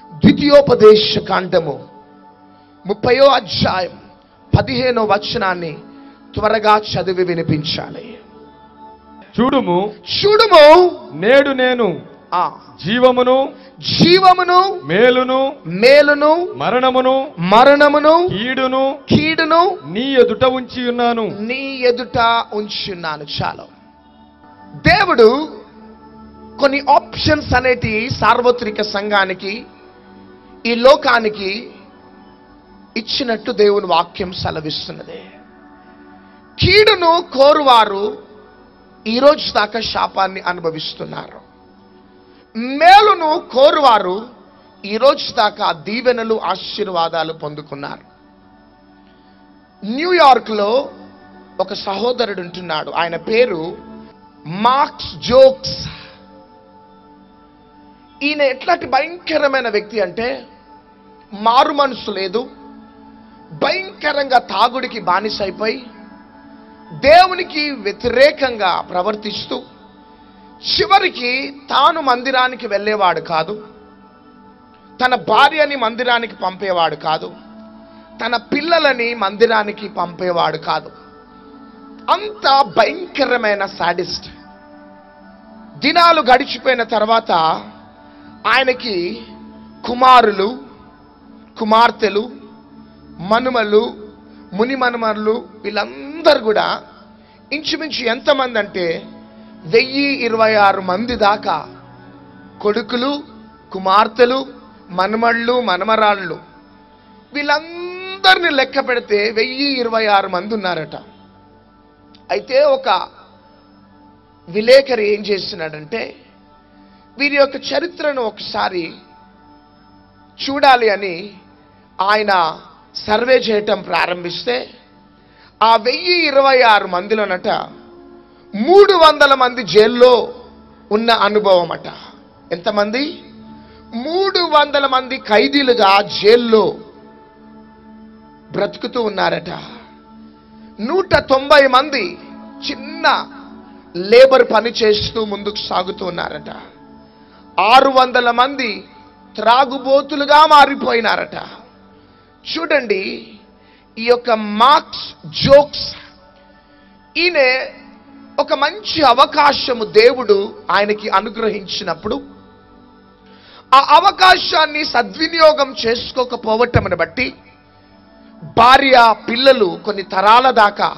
ద్వితీయోపదేశ కాండము ముప్పయో అధ్యాయం పదిహేనో వచనాన్ని త్వరగా చదివి వినిపించాలి చూడుము చూడుము నేడు నేను ఆ జీవమును జీవమును మేలును మేలును మరణమును మరణమును కీడును కీడును నీ ఎదుట ఉంచి ఉన్నాను నీ ఎదుట ఉంచున్నాను చాలు దేవుడు కొన్ని ఆప్షన్స్ అనేటి సార్వత్రిక సంఘానికి ఈ లోకానికి ఇచ్చినట్టు దేవుని వాక్యం సెలవిస్తున్నది కీడును కోరువారు ఈ రోజు దాకా శాపాన్ని అనుభవిస్తున్నారు మేలును కోరువారు ఈ రోజు దాకా దీవెనలు ఆశీర్వాదాలు పొందుకున్నారు న్యూయార్క్లో ఒక సహోదరుడు ఉంటున్నాడు ఆయన పేరు మార్క్స్ జోక్స్ ఈయన ఎట్లాంటి భయంకరమైన వ్యక్తి అంటే మారు మనసు లేదు భయంకరంగా తాగుడికి బానిసైపోయి దేవునికి వ్యతిరేకంగా ప్రవర్తిస్తూ చివరికి తాను మందిరానికి వెళ్ళేవాడు కాదు తన భార్యని మందిరానికి పంపేవాడు కాదు తన పిల్లలని మందిరానికి పంపేవాడు కాదు అంత భయంకరమైన సాడిస్ట్ దినాలు గడిచిపోయిన తర్వాత ఆయనకి కుమారులు కుమార్తెలు మనుమలు ముని మనుమలు వీళ్ళందరూ కూడా ఇంచుమించు ఎంతమంది అంటే వెయ్యి ఇరవై ఆరు మంది దాకా కొడుకులు కుమార్తెలు మనుమళ్ళు మనమరాళ్ళు వీళ్ళందరిని లెక్క పెడితే వెయ్యి ఇరవై ఆరు మంది ఉన్నారట అయితే ఒక విలేకరి ఏం చేస్తున్నాడంటే వీరి యొక్క చరిత్రను ఒకసారి చూడాలి అని ఆయన సర్వే చేయటం ప్రారంభిస్తే ఆ వెయ్యి ఇరవై ఆరు మందిలోనట మూడు వందల మంది జైల్లో ఉన్న అనుభవం అట ఎంతమంది మూడు వందల మంది ఖైదీలుగా జైల్లో బ్రతుకుతూ ఉన్నారట నూట తొంభై మంది చిన్న లేబర్ పని చేస్తూ ముందుకు సాగుతూ ఉన్నారట ఆరు వందల మంది త్రాగుబోతులుగా మారిపోయినారట చూడండి ఈ యొక్క మార్క్స్ జోక్స్ ఈయన ఒక మంచి అవకాశము దేవుడు ఆయనకి అనుగ్రహించినప్పుడు ఆ అవకాశాన్ని సద్వినియోగం చేసుకోకపోవటమును బట్టి భార్య పిల్లలు కొన్ని తరాల దాకా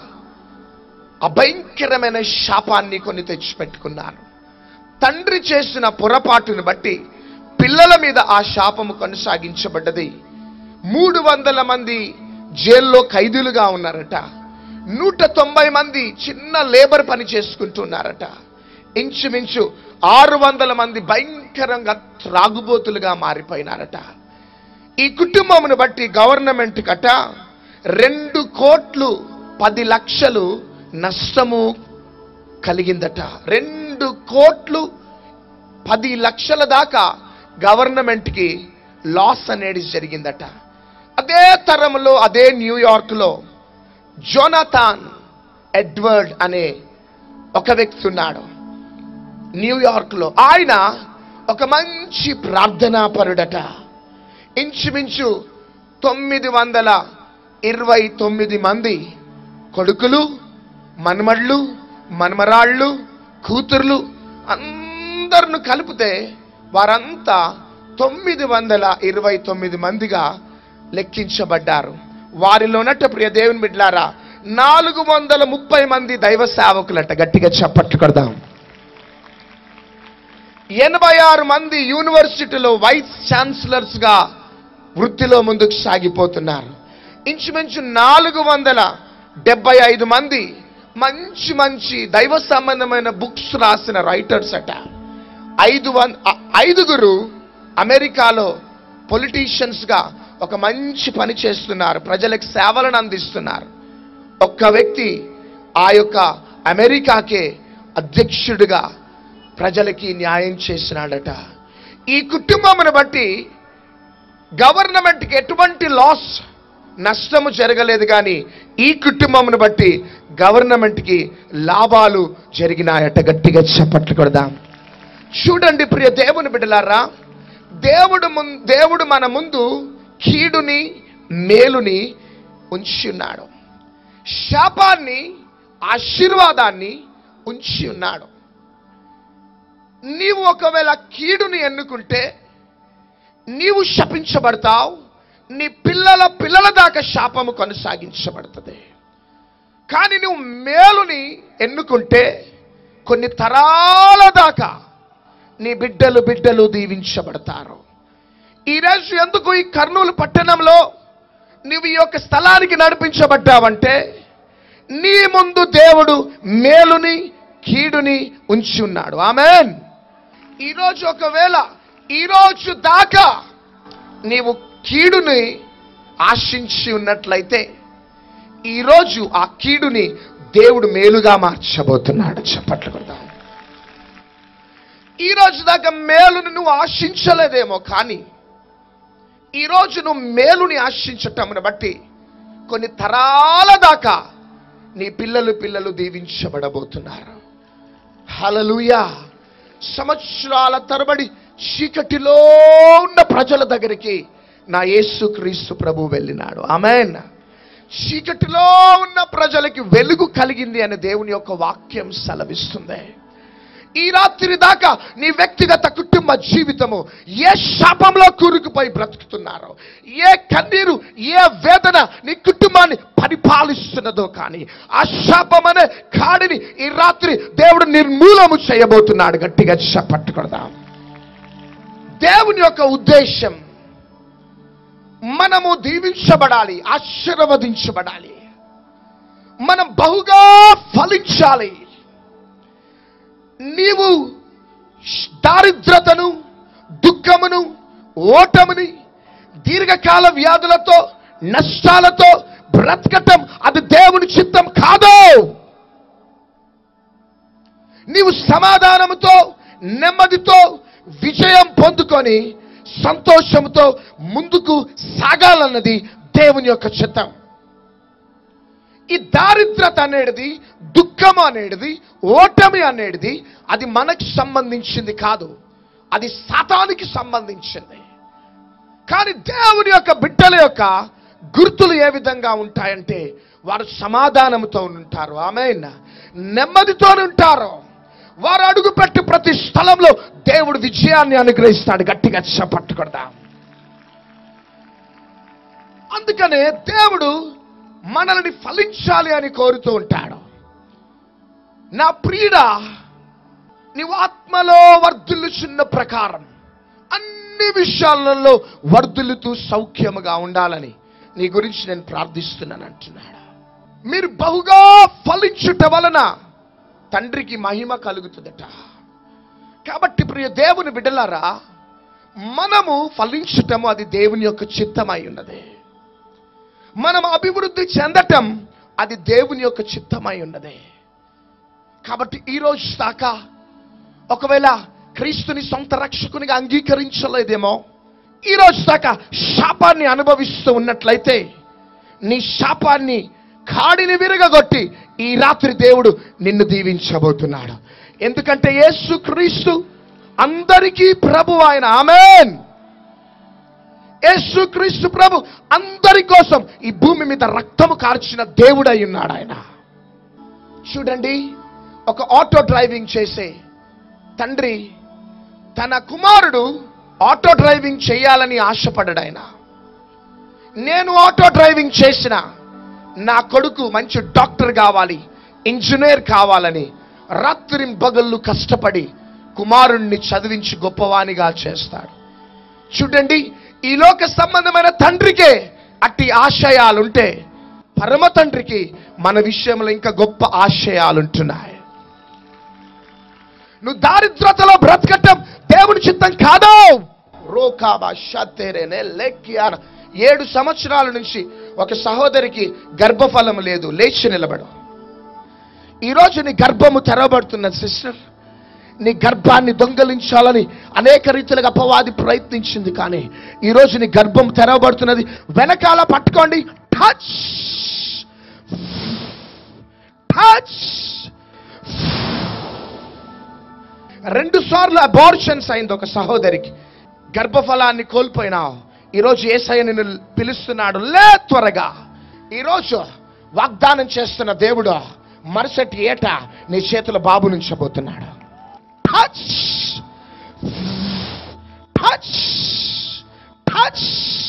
అభయంకరమైన శాపాన్ని కొన్ని తెచ్చిపెట్టుకున్నారు తండ్రి చేసిన పొరపాటును బట్టి పిల్లల మీద ఆ శాపము కొనసాగించబడ్డది మూడు వందల మంది జైల్లో ఖైదీలుగా ఉన్నారట నూట తొంభై మంది చిన్న లేబర్ పని చేసుకుంటున్నారట ఇంచుమించు ఆరు వందల మంది భయంకరంగా త్రాగుబోతులుగా మారిపోయినారట ఈ కుటుంబమును బట్టి గవర్నమెంట్ కట రెండు కోట్లు పది లక్షలు నష్టము కలిగిందట రెండు కోట్లు పది లక్షల దాకా గవర్నమెంట్కి లాస్ అనేది జరిగిందట అదే తరంలో అదే న్యూయార్క్లో జోనాథాన్ ఎడ్వర్డ్ అనే ఒక వ్యక్తి ఉన్నాడు న్యూయార్క్లో ఆయన ఒక మంచి ప్రార్థనాపరుడట ఇంచుమించు తొమ్మిది వందల ఇరవై తొమ్మిది మంది కొడుకులు మన్మళ్ళు మన్మరాళ్ళు కూతుర్లు అందరిని కలిపితే వారంతా తొమ్మిది వందల ఇరవై తొమ్మిది మందిగా లెక్కించబడ్డారు వారిలోనట ప్రియ దేవుని బిడ్లారా నాలుగు వందల ముప్పై మంది దైవ సేవకులట గట్టిగా చప్పట్లు కొడదాం ఎనభై ఆరు మంది యూనివర్సిటీలో వైస్ ఛాన్సలర్స్ గా వృత్తిలో ముందుకు సాగిపోతున్నారు ఇంచుమించు నాలుగు వందల డెబ్బై ఐదు మంది మంచి మంచి దైవ సంబంధమైన బుక్స్ రాసిన రైటర్స్ అట ఐదు వన్ ఐ- ఐదుగురు అమెరికాలో పొలిటీషియన్స్ గా ఒక మంచి పని చేస్తున్నారు ప్రజలకు సేవలను అందిస్తున్నారు ఒక్క వ్యక్తి ఆ యొక్క అమెరికాకే అధ్యక్షుడిగా ప్రజలకి న్యాయం చేసినాడట ఈ కుటుంబమును బట్టి గవర్నమెంట్కి ఎటువంటి లాస్ నష్టము జరగలేదు కానీ ఈ కుటుంబమును బట్టి గవర్నమెంట్కి లాభాలు జరిగినాయట గట్టిగా చప్పట్లు కొడదాం చూడండి ప్రియ దేవుని బిడ్డలారా దేవుడు ముం- దేవుడు మన ముందు కీడుని మేలుని ఉంచి ఉన్నాడు శాపాన్ని ఆశీర్వాదాన్ని ఉంచి ఉన్నాడు నీవు ఒకవేళ కీడుని ఎన్నుకుంటే నీవు శపించబడతావు నీ పిల్లల పిల్లల దాకా శాపము కొనసాగించబడుతుంది కానీ నువ్వు మేలుని ఎన్నుకుంటే కొన్ని తరాల దాకా నీ బిడ్డలు బిడ్డలు దీవించబడతారు ఈరోజు ఎందుకు ఈ కర్నూలు పట్టణంలో నువ్వు ఈ యొక్క స్థలానికి నడిపించబడ్డావంటే నీ ముందు దేవుడు మేలుని కీడుని ఉంచి ఉన్నాడు ఆమెన్ ఈరోజు ఒకవేళ ఈరోజు దాకా నీవు కీడుని ఆశించి ఉన్నట్లయితే ఈరోజు ఆ కీడుని దేవుడు మేలుగా మార్చబోతున్నాడు చప్పట్లు కొడదాం ఈ రోజు దాకా మేలును నువ్వు ఆశించలేదేమో కానీ ఈరోజు నువ్వు మేలుని ఆశించటమును బట్టి కొన్ని తరాల దాకా నీ పిల్లలు పిల్లలు దీవించబడబోతున్నారు హలలుయా సంవత్సరాల తరబడి చీకటిలో ఉన్న ప్రజల దగ్గరికి నా యేసు క్రీస్తు ప్రభు వెళ్ళినాడు ఆమెన్ చీకటిలో ఉన్న ప్రజలకి వెలుగు కలిగింది అని దేవుని యొక్క వాక్యం సెలవిస్తుంది ఈ రాత్రి దాకా నీ వ్యక్తిగత కుటుంబ జీవితము ఏ శాపంలో కూరుకుపోయి బ్రతుకుతున్నారో ఏ కన్నీరు ఏ వేదన నీ కుటుంబాన్ని పరిపాలిస్తున్నదో కానీ ఆ శాపం అనే కాడిని ఈ రాత్రి దేవుడు నిర్మూలము చేయబోతున్నాడు గట్టిగా పట్టుకొడదాం దేవుని యొక్క ఉద్దేశం మనము దీవించబడాలి ఆశీర్వదించబడాలి మనం బహుగా ఫలించాలి నీవు దారిద్రతను దుఃఖమును ఓటముని దీర్ఘకాల వ్యాధులతో నష్టాలతో బ్రతకటం అది దేవుని చిత్తం కాదు నీవు సమాధానముతో నెమ్మదితో విజయం పొందుకొని సంతోషంతో ముందుకు సాగాలన్నది దేవుని యొక్క చిత్తం ఈ దారిద్రత అనేది దుఃఖం అనేది ఓటమి అనేది అది మనకు సంబంధించింది కాదు అది సాతానికి సంబంధించింది కానీ దేవుని యొక్క బిడ్డల యొక్క గుర్తులు ఏ విధంగా ఉంటాయంటే వారు సమాధానంతో ఉంటారు ఆమె నెమ్మదితో ఉంటారు వారు అడుగుపెట్టి ప్రతి స్థలంలో దేవుడు విజయాన్ని అనుగ్రహిస్తాడు గట్టిగా చప్పట్టుకొడదాం అందుకనే దేవుడు మనల్ని ఫలించాలి అని కోరుతూ ఉంటాడు నా ప్రియుడ నీవు ఆత్మలో వర్ధిల్లుచున్న ప్రకారం అన్ని విషయాలలో వర్ధిల్లుతూ సౌఖ్యముగా ఉండాలని నీ గురించి నేను ప్రార్థిస్తున్నాను అంటున్నాడు మీరు బహుగా ఫలించుట వలన తండ్రికి మహిమ కలుగుతుందట కాబట్టి ప్రియ దేవుని బిడ్డలారా మనము ఫలించటము అది దేవుని యొక్క చిత్తమై ఉన్నది మనం అభివృద్ధి చెందటం అది దేవుని యొక్క చిత్తమై ఉన్నది కాబట్టి ఈ రోజు దాకా ఒకవేళ క్రీస్తుని సొంత రక్షకునిగా అంగీకరించలేదేమో ఈ రోజు దాకా శాపాన్ని అనుభవిస్తూ ఉన్నట్లయితే నీ శాపాన్ని కాడిని విరగగొట్టి ఈ రాత్రి దేవుడు నిన్ను దీవించబోతున్నాడు ఎందుకంటే యేసు క్రీస్తు అందరికీ ప్రభు ఆయన ఆమెన్ యేసు క్రీస్తు ప్రభు అందరి కోసం ఈ భూమి మీద రక్తము కార్చిన దేవుడై ఉన్నాడు ఆయన చూడండి ఒక ఆటో డ్రైవింగ్ చేసే తండ్రి తన కుమారుడు ఆటో డ్రైవింగ్ చేయాలని ఆశపడ్డాడు ఆయన నేను ఆటో డ్రైవింగ్ చేసిన నా కొడుకు మంచి డాక్టర్ కావాలి ఇంజనీర్ కావాలని రాత్రి పగళ్ళు కష్టపడి కుమారుణ్ణి చదివించి గొప్పవానిగా చేస్తాడు చూడండి ఈ లోక సంబంధమైన తండ్రికే అట్టి ఆశయాలుంటే పరమ తండ్రికి మన విషయంలో ఇంకా గొప్ప ఆశయాలుంటున్నాయి నువ్వు దారిద్రతలో బ్రతకటం దేవుని చిత్తం కాదు రోకాబా షత్తేరేనే లెక్కియాన ఏడు సంవత్సరాల నుంచి ఒక సహోదరికి గర్భఫలం లేదు లేచి నిలబడు ఈరోజు నీ గర్భము తెరవబడుతున్నది సిస్టర్ నీ గర్భాన్ని దొంగలించాలని అనేక రీతిలుగా అపవాది ప్రయత్నించింది కానీ ఈరోజు నీ గర్భం తెరవబడుతున్నది వెనకాల పట్టుకోండి టచ్ టచ్ రెండు సార్లు అబార్షన్స్ అయింది ఒక సహోదరికి గర్భఫలాన్ని కోల్పోయినావు ఈరోజు ఏసయ్య నిన్ను పిలుస్తున్నాడు లే త్వరగా ఈరోజు వాగ్దానం చేస్తున్న దేవుడు మరుసటి ఏట నీ చేతుల బాబు నుంచబోతున్నాడు టచ్ టచ్ టచ్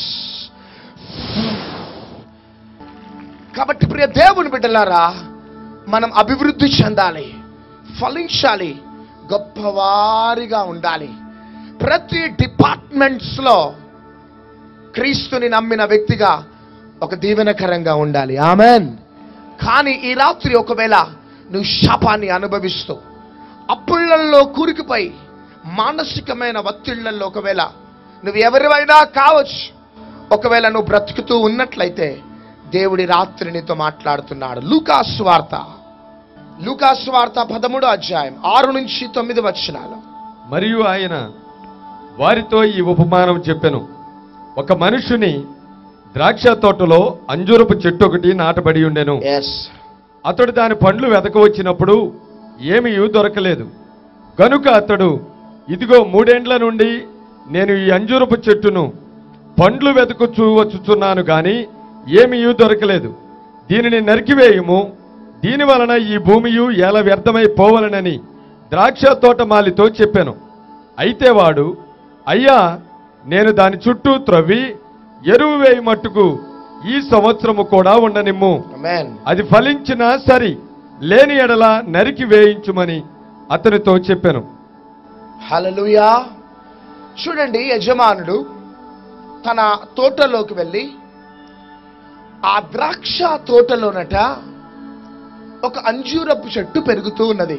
కాబట్టి ప్రియ దేవుని బిడ్డలారా మనం అభివృద్ధి చెందాలి ఫలించాలి గొప్పవారిగా ఉండాలి ప్రతి డిపార్ట్మెంట్స్ లో క్రీస్తుని నమ్మిన వ్యక్తిగా ఒక దీవెనకరంగా ఉండాలి ఆమెన్ కానీ ఈ రాత్రి ఒకవేళ నువ్వు శాపాన్ని అనుభవిస్తూ అప్పుళ్ళల్లో కూరుకుపోయి మానసికమైన ఒత్తిళ్లలో ఒకవేళ నువ్వు ఎవరివైనా కావచ్చు ఒకవేళ నువ్వు బ్రతుకుతూ ఉన్నట్లయితే దేవుడి రాత్రి నీతో మాట్లాడుతున్నాడు లూకాస్ వార్త లూకాస్ వార్త పదమూడో అధ్యాయం ఆరు నుంచి తొమ్మిది వచనాలు మరియు ఆయన వారితో ఈ ఉపమానం చెప్పెను ఒక మనుషుని ద్రాక్ష తోటలో అంజూరపు చెట్టు ఒకటి నాటబడి ఉండెను ఎస్ అతడు దాని పండ్లు వెతక వచ్చినప్పుడు ఏమీ దొరకలేదు గనుక అతడు ఇదిగో మూడేండ్ల నుండి నేను ఈ అంజూరపు చెట్టును పండ్లు వెతుకుచూ వచ్చుచున్నాను గాని ఏమీ దొరకలేదు దీనిని నరికివేయుము దీని వలన ఈ భూమియు ఎలా వ్యర్థమై పోవలనని ద్రాక్ష తోటమాలితో చెప్పాను అయితే వాడు అయ్యా నేను దాని చుట్టూ త్రవ్వి ఎరువు వేయి మట్టుకు ఈ సంవత్సరము కూడా ఉండనిమ్ము ఆమేన్ అది ఫలించినా సరి లేని ఎడల నరికి వేయించుమని అతనితో చెప్పాను హల్లెలూయా చూడండి యజమానుడు తన తోటలోకి వెళ్ళి ఆ ద్రాక్ష తోటలోనట ఒక అంజూరపు చెట్టు పెరుగుతూ ఉన్నది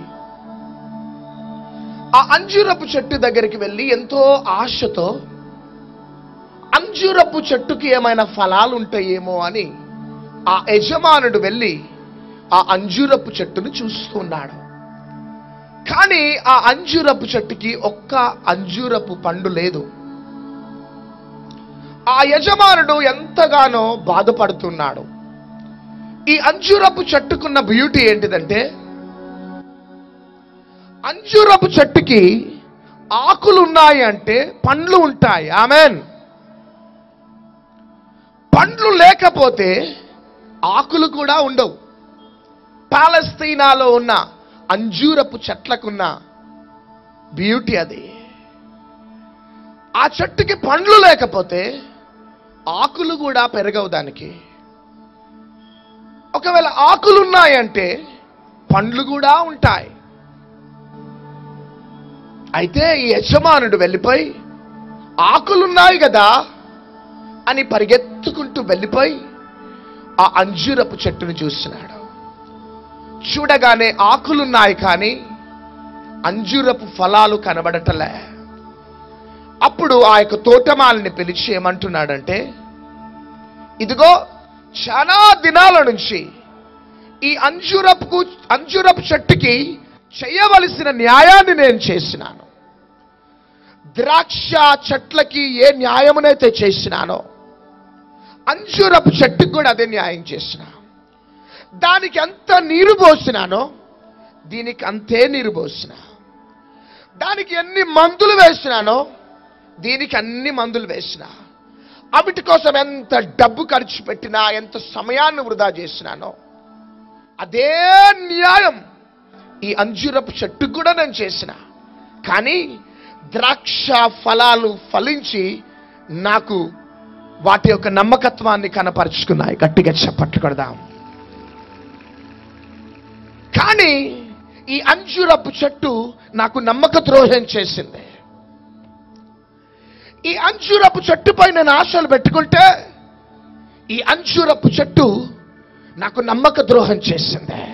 ఆ అంజూరపు చెట్టు దగ్గరికి వెళ్ళి ఎంతో ఆశతో అంజూరపు చెట్టుకి ఏమైనా ఫలాలు ఉంటాయేమో అని ఆ యజమానుడు వెళ్ళి ఆ అంజూరపు చెట్టును చూస్తున్నాడు కానీ ఆ అంజూరపు చెట్టుకి ఒక్క అంజూరపు పండు లేదు ఆ యజమానుడు ఎంతగానో బాధపడుతున్నాడు ఈ అంజూరపు చెట్టుకున్న బ్యూటీ ఏంటిదంటే అంజూరపు చెట్టుకి ఆకులు ఉన్నాయి అంటే పండ్లు ఉంటాయి ఆమెన్ పండ్లు లేకపోతే ఆకులు కూడా ఉండవు పాలస్తీనాలో ఉన్న అంజూరపు చెట్లకున్న బ్యూటీ అది ఆ చెట్టుకి పండ్లు లేకపోతే ఆకులు కూడా పెరగవు దానికి ఒకవేళ ఆకులు ఉన్నాయంటే పండ్లు కూడా ఉంటాయి అయితే ఈ యజమానుడు వెళ్ళిపోయి ఆకులున్నాయి కదా అని పరిగెత్తుకుంటూ వెళ్ళిపోయి ఆ అంజూరపు చెట్టును చూస్తున్నాడు చూడగానే ఆకులున్నాయి కానీ అంజూరపు ఫలాలు కనబడటలే అప్పుడు ఆ యొక్క తోటమాలిని పిలిచి ఏమంటున్నాడంటే ఇదిగో చాలా దినాల నుంచి ఈ అంజూరపు అంజూరపు చెట్టుకి చేయవలసిన న్యాయాన్ని నేను చేసినాను ద్రాక్ష చెట్లకి ఏ న్యాయమునైతే చేసినానో అంజూరపు చెట్టుకు కూడా అదే న్యాయం చేసిన దానికి ఎంత నీరు పోసినానో దీనికి అంతే నీరు పోసిన దానికి ఎన్ని మందులు వేసినానో దీనికి అన్ని మందులు వేసిన అవిటి కోసం ఎంత డబ్బు ఖర్చు పెట్టినా ఎంత సమయాన్ని వృధా చేసినానో అదే న్యాయం ఈ అంజూరపు చెట్టు కూడా నేను చేసిన కానీ ద్రాక్ష ఫలాలు ఫలించి నాకు వాటి యొక్క నమ్మకత్వాన్ని కనపరుచుకున్నాయి గట్టిగా చప్పట్లు కొడదాం కానీ ఈ అంజూరపు చెట్టు నాకు నమ్మక ద్రోహం చేసింది ఈ అంజూరపు చెట్టుపై నేను ఆశలు పెట్టుకుంటే ఈ అంజూరపు చెట్టు నాకు నమ్మక ద్రోహం చేసింది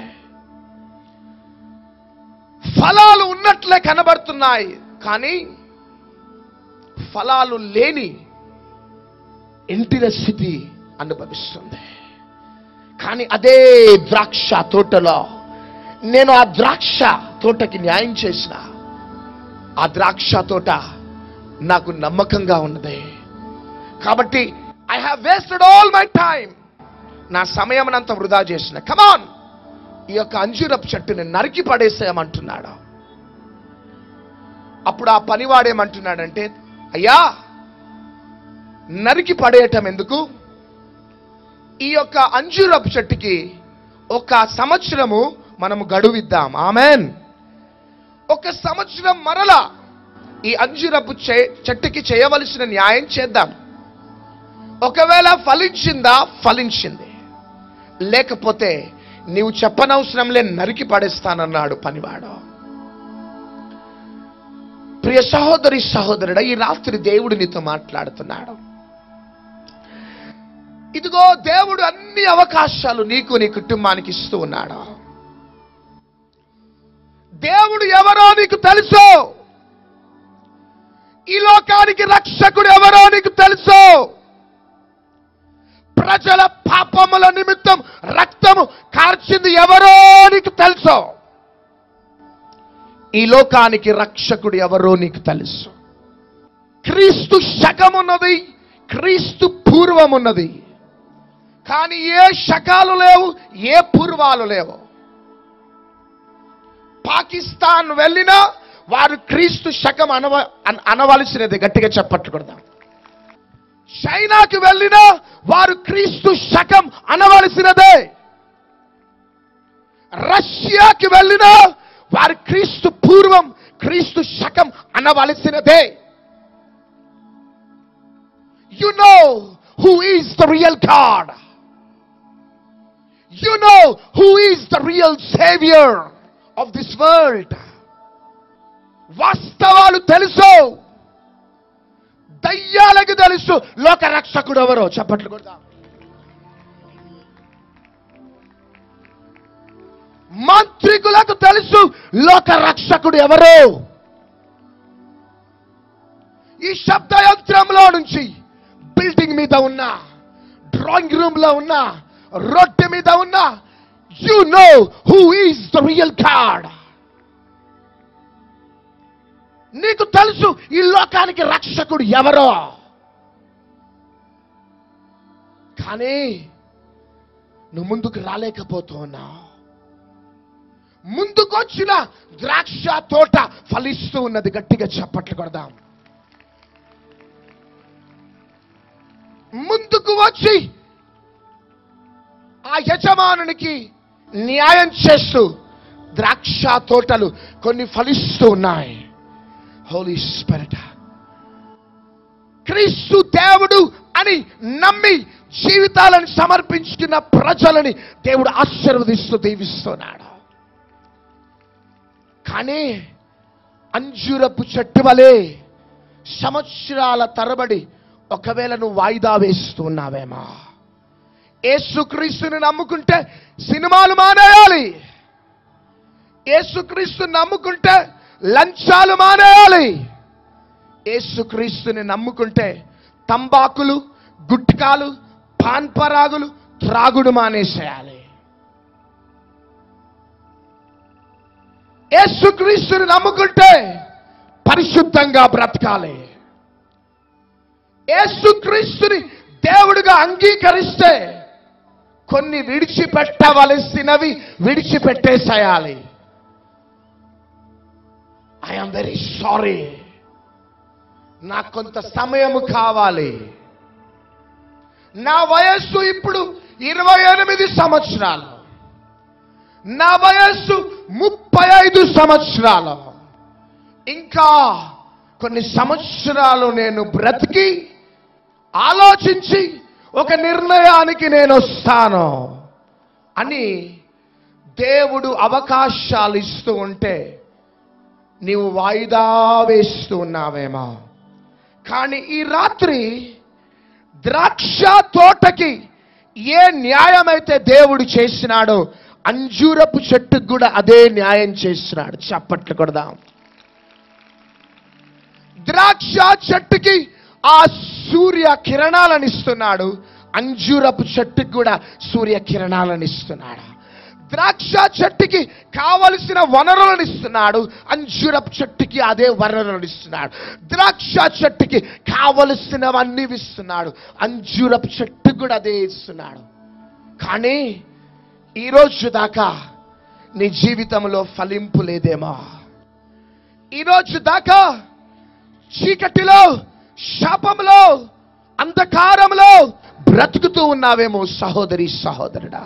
ఫలాలు ఉన్నట్లే కనబడుతున్నాయి కానీ ఫలాలు లేని ఎంటిన స్థితి అనుభవిస్తుంది కానీ అదే ద్రాక్ష తోటలో నేను ఆ ద్రాక్ష తోటకి న్యాయం చేసిన ఆ ద్రాక్ష తోట నాకు నమ్మకంగా ఉన్నది కాబట్టి I have wasted all my time నా సమయం అంతా వృధా చేసిన కమాన్ ఈ యొక్క అంజూరపు చెట్టుని నరికి పడేసేయమంటున్నాడు అప్పుడు ఆ పనివాడేమంటున్నాడంటే అయ్యా నరికి పడేయటం ఎందుకు ఈ యొక్క అంజూరపు చెట్టుకి ఒక సంవత్సరము మనము గడువిద్దాం ఆమెన్ ఒక సంవత్సరం మరలా ఈ అంజూరపు చే- చెట్టుకి చేయవలసిన న్యాయం చేద్దాం ఒకవేళ ఫలించిందా ఫలించింది లేకపోతే నీవు చెప్పనవసరంలే నరికి పడేస్తానన్నాడు పనివాడు ప్రియ సహోదరి సహోదరుడ ఈ రాత్రి దేవుడు నీతో మాట్లాడుతున్నాడు ఇదిగో దేవుడు అన్ని అవకాశాలు నీకు నీ కుటుంబానికి ఇస్తూ ఉన్నాడు దేవుడు ఎవరో నీకు తెలుసు ఈ లోకానికి రక్షకుడు ఎవరో నీకు తెలుసు ప్రజల పాపముల నిమిత్తం రక్తము కార్చింది ఎవరో నీకు తెలుసు ఈ లోకానికి రక్షకుడు ఎవరో నీకు తెలుసు క్రీస్తు శకమున్నది క్రీస్తు పూర్వమున్నది కానీ ఏ శకాలు లేవు ఏ పూర్వాలు లేవు పాకిస్తాన్ వెళ్ళినా వారు క్రీస్తు శకం అనవ అన- అనవలసినది గట్టిగా చెప్పట్లు కొడదాం చైనాకి వెళ్ళినా వారు క్రీస్తు శకం అనవలసినదే రష్యాకి వెళ్ళినా వారు క్రీస్తు పూర్వం క్రీస్తు శకం అనవలసినదే you know who is the real God you know who is the real saviour of this world వాస్తవాలు తెలుసు దయ్యాలకు తెలుసు లోక రక్షకుడు ఎవరో చెప్పట్లు కొడదాం మాంత్రికులకు తెలుసు లోక రక్షకుడు ఎవరు ఈ శబ్ద యంత్రంలో నుంచి బిల్డింగ్ మీద ఉన్న డ్రాయింగ్ రూమ్ లో ఉన్న రొట్టె మీద ఉన్న you know who is the real God నీకు తెలుసు ఈ లోకానికి రక్షకుడు ఎవరో కానీ నువ్వు ముందుకు రాలేకపోతున్నావు ముందుకొచ్చిన ద్రాక్ష తోట ఫలిస్తూ ఉన్నది గట్టిగా చప్పట్లు కొడదాం ముందుకు వచ్చి ఆ యజమానునికి న్యాయం చేస్తూ ద్రాక్ష తోటలు కొన్ని ఫలిస్తూ ఉన్నాయి హోలీ స్పిరిట్ క్రీస్తు దేవుడు అని నమ్మి జీవితాలను సమర్పించుకున్న ప్రజలని దేవుడు ఆశీర్వదిస్తూ దీవిస్తున్నాడు కానీ అంజూరపు చెట్టు వలె సంవత్సరాల తరబడి ఒకవేళ నువ్వు వాయిదా వేస్తూ ఉన్నావేమో యేసుక్రీస్తుని నమ్ముకుంటే సినిమాలు మానేయాలి యేసుక్రీస్తుని నమ్ముకుంటే లంచాలు మానేయాలి యేసుక్రీస్తుని నమ్ముకుంటే తంబాకులు గుట్కాలు పాన్పరాగులు త్రాగుడు మానేసేయాలి యేసుక్రీస్తుని నమ్ముకుంటే పరిశుద్ధంగా బ్రతకాలి యేసుక్రీస్తుని దేవుడిగా అంగీకరిస్తే కొన్ని విడిచిపెట్టవలసినవి విడిచిపెట్టేసేయాలి ఐఎమ్ వెరీ సారీ నాకు కొంత సమయము కావాలి నా వయస్సు ఇప్పుడు ఇరవై ఎనిమిది సంవత్సరాలు నా వయస్సు ముప్పై ఐదు సంవత్సరాలు ఇంకా కొన్ని సంవత్సరాలు నేను బ్రతికి ఆలోచించి ఒక నిర్ణయానికి నేను వస్తాను అని దేవుడు అవకాశాలు ఇస్తూ ఉంటే నీవు వాయిదా వేస్తూ ఉన్నావేమో కానీ ఈ రాత్రి ద్రాక్ష తోటకి ఏ న్యాయమైతే దేవుడు చేసినాడో అంజూరపు చెట్టుకు కూడా అదే న్యాయం చేసినాడు చప్పట్లు కొడదాం ద్రాక్ష చెట్టుకి ఆ సూర్య కిరణాలను ఇస్తున్నాడు అంజూరపు చెట్టుకి కూడా సూర్య కిరణాలను ఇస్తున్నాడు ద్రాక్ష చెట్టుకి కావలసిన వనరులను ఇస్తున్నాడు అంజూరపు చెట్టుకి అదే వనరులను ఇస్తున్నాడు ద్రాక్ష చెట్టుకి కావలసినవన్నీ ఇస్తున్నాడు అంజూరపు చెట్టు కూడా అదే ఇస్తున్నాడు కానీ ఈరోజు దాకా నీ జీవితంలో ఫలింపు లేదేమో ఈరోజు దాకా చీకటిలో శాపంలో అంధకారంలో బ్రతుకుతూ ఉన్నావేమో సహోదరి సహోదరుడా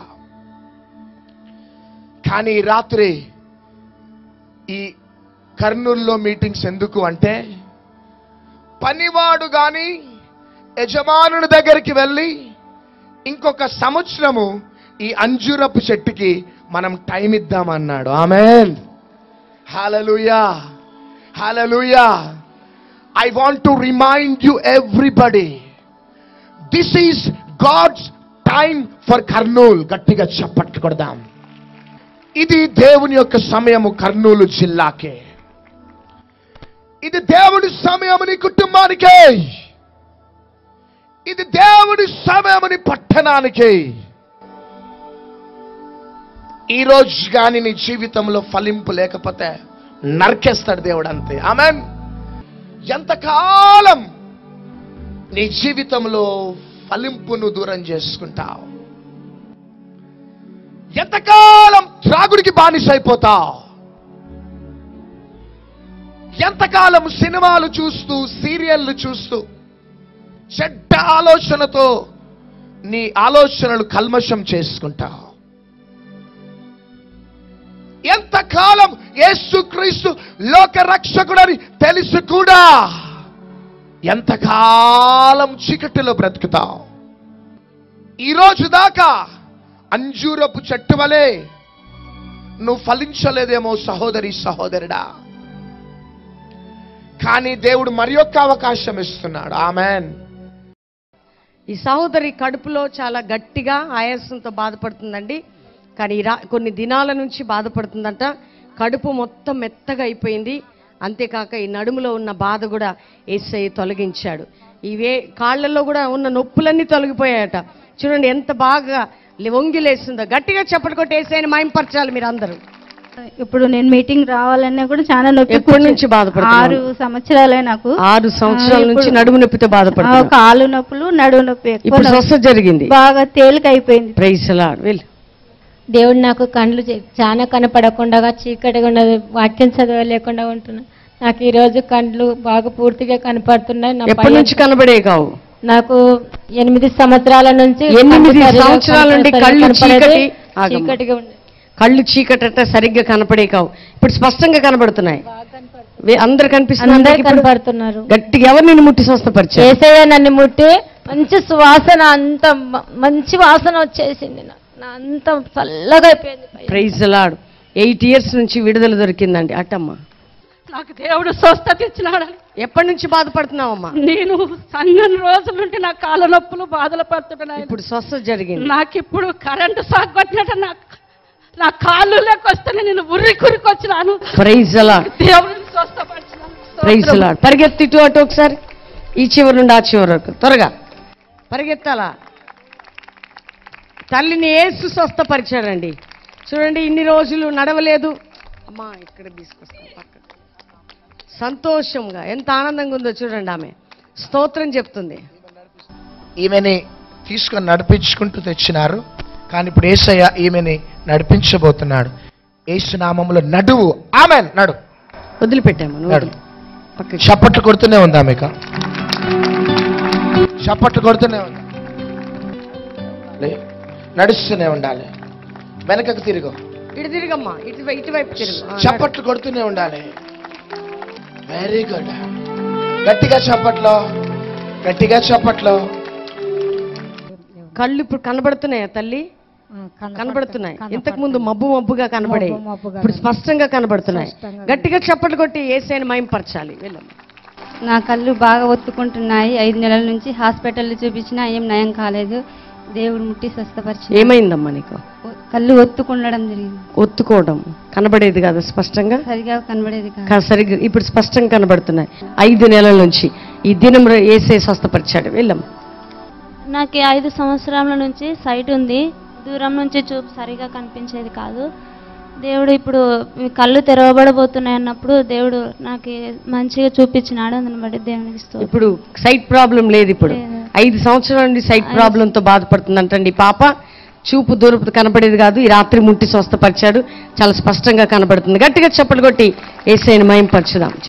కానీ ఈ రాత్రి ఈ కర్నూలులో మీటింగ్స్ ఎందుకు అంటే పనివాడు గాని యజమానుని దగ్గరికి వెళ్ళి ఇంకొక సంవత్సరము ఈ అంజూరపు చెట్టుకి మనం టైం ఇద్దామన్నాడు amen hallelujah hallelujah I want to remind you everybody this is God's time for Kurnool గట్టిగా చప్పట్లు కొడదాం ఇది దేవుని యొక్క సమయము కర్నూలు జిల్లాకే ఇది దేవుడి సమయము నీ కుటుంబానికే ఇది దేవుడి సమయము నీ పట్టణానికే ఈ రోజు కానీ నీ జీవితంలో ఫలింపు లేకపోతే నరికేస్తాడు దేవుడు అంతే ఆమెన్ ఎంతకాలం నీ జీవితంలో ఫలింపును దూరం చేసుకుంటావు ఎంతకాలం త్రాగుడికి బానిసైపోతావు ఎంతకాలం సినిమాలు చూస్తూ సీరియల్లు చూస్తూ చెడ్డ ఆలోచనతో నీ ఆలోచనలు కల్మషం చేసుకుంటావు ఎంతకాలం యేసుక్రీస్తు లోక రక్షకుడని తెలిసి కూడా ఎంతకాలం చీకటిలో బ్రతుకుతావు ఈరోజు దాకా అంజూరపు చెట్టు వలె నువ్వు ఫలించలేదేమో సహోదరి సహోదరుడా కానీ దేవుడు మరి ఒక్క అవకాశం ఇస్తున్నాడు ఆమెన్ ఈ సహోదరి కడుపులో చాలా గట్టిగా ఆయాసంతో బాధపడుతుందండి కానీ ఈ రా కొన్ని దినాల నుంచి బాధపడుతుందంట కడుపు మొత్తం మెత్తగా అయిపోయింది అంతేకాక ఈ నడుములో ఉన్న బాధ కూడా ఏసై తొలగించాడు ఇవే కాళ్ళల్లో కూడా ఉన్న నొప్పులన్నీ తొలగిపోయాయట చూడండి ఎంత బాగా లే- వంగి లేస్తుందో గట్టిగా చప్పటి కొట్టి ఏసైని మాయంపరచాలి మీరు అందరూ ఇప్పుడు నేను మీటింగ్ రావాలన్నా కూడా చాలా నొప్పి ఎప్పటి నుంచి బాధపడుతున్నావు? ఆరు సంవత్సరాలే నాకు ఆరు సంవత్సరాల ఆ, నుంచి ఇప్పుడు- నడుము నొప్పితో ఆ, బాధపడుతున్నావు కాలు నొప్పులు నడుము నొప్పి ఎక్కువ ఇప్పుడు నొప్పి. స్వస్థ జరిగింది బాగా తేలిక అయిపోయింది ప్రైజ్ వెళ్ళు దేవుడు నాకు కండ్లు చే- చాలా కనపడకుండా చీకటిగా ఉన్నది వాక్యం చదవలేకుండా ఉంటున్నా నాకు ఈ రోజు కండ్లు బాగా పూర్తిగా కనపడుతున్నాయి నా ఎప్పటి పై- నుంచి కనబడే కావు నాకు ఎనిమిది సంవత్సరాల నుంచి ఎనిమిది కండ్లు సరిగా సంవత్సరాల నుండి కనపడలేదు. కళ్ళు కనపడేది, చీకటి- ఆగమ్మా. చీకటిగా ఉంది కళ్ళు చీకటట సరిగ్గా కనపడే కావు ఇప్పుడు స్పష్టంగా కనబడుతున్నాయి వే- అందరు కనిపిస్తున్నారు అందరు అందరికి ఇప్పుడు? కనపడుతున్నారు గట్టిగా ఎవరు నిన్ను ముట్టి స్వస్థపరిచారు ఏసయ్య నన్ను ముట్టి మంచి సువాసన అంత మ- మంచి వాసన వచ్చేసింది నా నా అంత చల్లగా అయిపోయింది పై. ప్రైజ్ లాడ్ ఎయిట్ ఇయర్స్ నుంచి విడుదల దొరికిందండి అట్టమ్మ నాకు దేవుడు స్వస్థత ఇచ్చినాడని ఎప్పటి నుంచి బాధపడుతున్నావమ్మా నేను సన్నని రోజుల నుండి నా కాళ్ళ నొప్పులు బాధలు పడుతున్నాయి ఇప్పుడు స్వస్థత జరిగింది నాకు ఇప్పుడు కరెంటు షాక్ కొట్టినట్టు నా నా కాళ్ళు వస్తేనే నేను ఉర్రి కురికి వచ్చినాను ప్రైజ్ లాడ్ దేవుడిని స్వస్థపరిచినాను ప్రైజ్ స్తోత్రం. లాడ్ పరిగెత్తి ఇటు అటు ఒకసారి ఈ చివరి నుండి ఆ చివరి వరకు త్వరగా పరిగెత్తాలా తల్లిని ఏసు స్వస్థపరిచాడండి చూడండి ఇన్ని రోజులు నడవలేదు అమ్మా ఇక్కడ తీసుకొస్తాను పక్కన సంతోషంగా ఎంత ఆనందంగా ఉందో చూడండి ఆమె స్తోత్రం చెప్తుంది ఈమెని తీసుకొని నడిపించుకుంటూ తెచ్చినారు కానీ ఇప్పుడు ఏసయ్య ఈమెని నడిపించబోతున్నాడు ఏసునామంలో నడువు ఆమె నడు వదిలిపెట్టాము నువ్వు నడు. వదిలి. పక్కకి. చప్పట్లు కొడుతూనే ఉందా మీకు చప్పట్లు కొడుతూనే ఉందా లే- నడుస్తూనే ఉండాలి వెనకకు తిరుగు ఇటు తిరిగమ్మా ఇటు ఇటువైపు తిరుగు ఆ, నడు. చప్పట్లు కొడుతూనే ఉండాలి వెరీ గుడ్ గట్టిగా చప్పట్లో గట్టిగా చప్పట్లో కళ్ళు ఇప్పుడు కనబడుతున్నాయా తల్లి కనబడుతున్నాయి ఇంతకు ముందు మబ్బు మబ్బుగా కనబడే మబ్బు మబ్బుగా ఇప్పుడు స్పష్టంగా కనబడుతున్నాయి స్పష్టంగా గట్టిగా చప్పట్లు కొట్టి ఏసైని మయంపరచాలి వెళ్ళమ్మా నా కళ్ళు బాగా ఒత్తుకుంటున్నాయి ఐదు నెలల నుంచి హాస్పిటల్లో చూపించినా ఏం నయం కాలేదు దేవుడు ముట్టి స్వస్థపరిచి ఏమైందమ్మా నీకు కళ్ళు ఒత్తుకుండడం జరిగింది ఒత్తుకోవడం కనబడేది కాదు స్పష్టంగా సరిగా కనబడేది కాదు కా- సరిగ్గా ఇప్పుడు స్పష్టంగా కనబడుతున్నాయి ఐదు నెలల నుంచి ఈ దినం ఏసే స్వస్థపరిచాడు వెళ్ళమ్మా నాకు ఈ ఐదు సంవత్సరాల నుంచి సైట్ ఉంది దూరం నుంచి చూపు సరిగా కనిపించేది కాదు దేవుడు ఇప్పుడు మీ కళ్ళు తెరవబడబోతున్నాయి అన్నప్పుడు దేవుడు నాకు మంచిగా చూపించినాడు అందుని బట్టి దేవునికి స్తోత్రం. ఇప్పుడు సైట్ ప్రాబ్లం లేదు ఇప్పుడు లేదు. ఐదు సంవత్సరాల నుండి సైట్ ప్రాబ్లంతో బాధపడుతుందంటండి ఈ పాప చూపు దూరపు కనపడేది కాదు ఈ రాత్రి ముట్టి స్వస్థపరిచాడు చాలా స్పష్టంగా కనబడుతుంది గట్టిగా చప్పలు కొట్టి ఏసైని మయంపరచుదాం